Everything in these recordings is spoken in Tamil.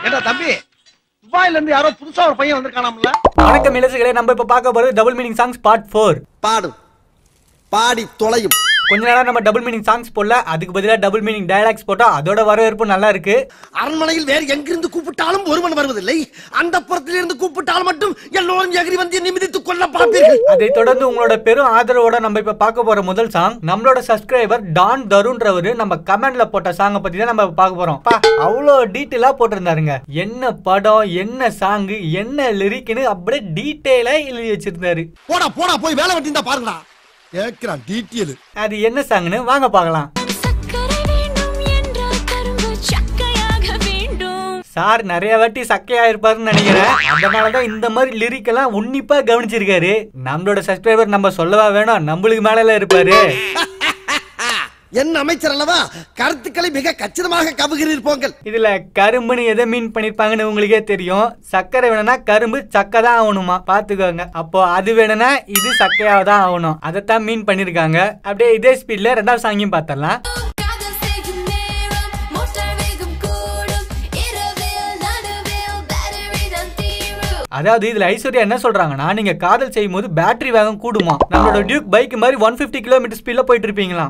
ஏண்டா தம்பி துபாயில இருந்து யாரோ புதுசா ஒரு பையன் வந்திருக்கானாம்ல வணக்கம் இலசுகளே நம்ம இப்ப பார்க்க போறது double meaning songs part four பாடும் பாடி தொலையும் கொஞ்ச நேரம் நம்ம டபுள் மீனிங் சாங்ஸ் போடல அதுக்கு பதிலாக டபுள் மீனிங் டயலாக்ஸ் போட்டா அதோட வரவேற்பு நல்லா இருக்கு அரண்மனையில் வேறு எங்கிருந்து கூப்பிட்டாலும் ஒருவன் வருவதில்லை அந்த புறத்திலிருந்து கூப்பிட்டால் மட்டும் எல்லோரும் எகிரி வந்து நிமிதித்துக் கொள்ள பார்ப்பீர்கள் அதை தொடர்ந்து உங்களோட பெரும் ஆதரவோட நம்ம இப்ப பார்க்க போற முதல் சாங் நம்மளோட சப்ஸ்கிரைபர் டான் தருண்ன்றவரு நம்ம கமெண்ட்ல போட்ட சாங்கை பத்தி தான் நம்ம பார்க்க போறோம் பா, அவ்வளோ டீட்டெயிலா போட்டிருந்தாருங்க என்ன படம் என்ன சாங் என்ன லிரிக்னு அப்படியே டீட்டெயிலா எழுதி வச்சிருந்தாரு போடா போடா போய் வேலை வெட்டி பாருங்கடா கேட்கிறான் டீட்டெயில் அது என்ன சாங்னு வாங்க பார்க்கலாம் சக்கரை வேண்டும் என்றால் கரும்பு சக்கையாக வேண்டும் சார் நிறைய வாட்டி சக்கையா இருப்பாருன்னு நினைக்கிறேன் அதனாலதான் இந்த மாதிரி லிரிக் எல்லாம் உன்னிப்பா கவனிச்சிருக்காரு நம்மளோட சப்ஸ்கிரைபர் நம்ம சொல்லவா வேணும் நம்மளுக்கு மேல இருப்பாரு என்ன அமைச்சர் அல்லவா கருத்துக்களை மிக கச்சிதமாக கவுகிறீர் போங்கள் இதுல கரும்புன்னு எதை மீன் பண்ணிருப்பாங்கன்னு உங்களுக்கே தெரியும் சர்க்கரை வேணும்னா கரும்பு சக்கை தான் ஆகணுமா பாத்துக்கோங்க அப்போ அது வேணும்னா இது சக்கையாக தான் ஆகணும் அதைத்தான் மீன் பண்ணிருக்காங்க அப்படியே இதே ஸ்பீட்ல ரெண்டாவது சாங்கியும் பார்த்தரலாம் காதல் செய்யும் நேரம் மோட்டார் வேகம் கூடும் இரவில் நடுவில் பேட்டரி தான் தீரும் அதாவது இதுல ஐஸ்வர்யா என்ன சொல்றாங்கன்னா நீங்க காதல் செய்யும் போது பேட்டரி வேகம் கூடுமா நம்மளோட டியூக் பைக் மாதிரி ஒன் பிப்டி கிலோமீட்டர் ஸ்பீட்ல போயிட்டு இருப்பீங்களாம்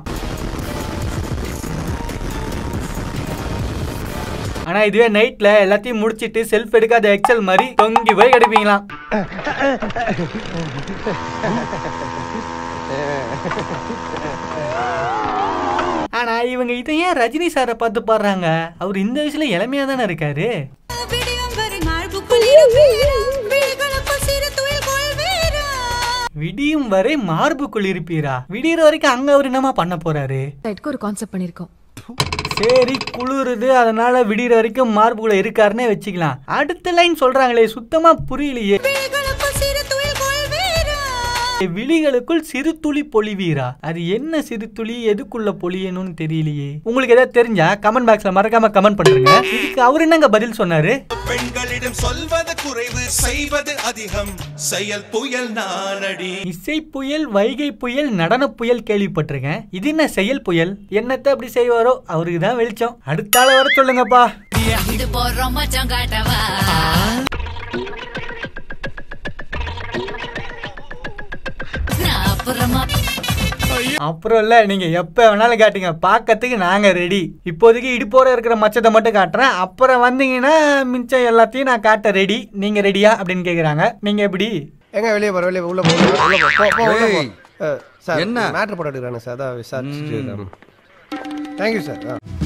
ஆனா இதுவே நைட்ல எல்லாத்தையும் முடிச்சிட்டு செல்ஃப் எடுக்காத எக்ஸல் மாதிரி தொங்கி போய் கிடைப்பீங்களாம் ஆனா இவங்க இதை ஏன் ரஜினி சாரை பார்த்து பாடுறாங்க அவர் இந்த வயசுல இளமையா தானே இருக்காரு விடியும் வரை மார்புக்குள் இருப்பீரா விழிகளுக்குள் சிறு துயில் கொள்வீரா விடியும் வரை மார்புக்குள் இருப்பீரா விடியற வரைக்கும் அங்க அவர் என்னமா பண்ண போறாரு சைட்க்கு ஒரு கான்செப்ட் பண்ணிருக்கோம் சரி குளிருது அதனால விடியற வரைக்கும் மார்புக்குள்ள இருக்காருன்னே வச்சுக்கலாம் அடுத்த லைன் சொல்றாங்களே சுத்தமா புரியலையே விழிகளுக்குள் சிறு துயில் கொள்வீரா விழிகளுக்குள் சிறு துளி பொழிவீரா அது என்ன சிறு துளி எதுக்குள்ள பொழியணும்னு தெரியலையே உங்களுக்கு ஏதாவது தெரிஞ்சா கமெண்ட் பாக்ஸ்ல மறக்காம கமெண்ட் பண்ணுங்க இதுக்கு அவர் என்னங்க பதில் சொன்னாரு பெண்களிடம் சொல்வது குறைவு செய்வது அதிகம் செயல் புயல் நானடி இசை புயல் வைகை புயல் நடன புயல் கேள்விப்பட்டிருக்கேன் இது என்ன செயல் புயல் என்னத்தை அப்படி செய்வாரோ அவருக்கு தான் வெளிச்சம் அடுத்த ஆள வர சொல்லுங்கப்பா இது போடுறோம் மச்சான் காட்டவா நான் அப்புறமா அப்புறம் இல்ல நீங்க எப்ப வேணாலும் காட்டுங்க பார்க்கறதுக்கு நாங்க ரெடி இப்போதைக்கு இடுப்போட இருக்கிற மச்சத்தை மட்டும் காட்டுறேன் அப்புறம் வந்தீங்கன்னா மிச்சம் எல்லாத்தையும் நான் காட்ட ரெடி நீங்க ரெடியா அப்படின்னு கேக்குறாங்க நீங்க எப்படி எங்க வெளியே போற வெளியே உள்ள போ உள்ள போ, உள்ள போ போ, போ உள்ள போ ஏய், அஹ், சார் என்ன? மேட்ரு போட்டு எடுக்கிறானே சார் அதான் விசாரிச்சுட்டு தேங்க்யூ சார் ஆ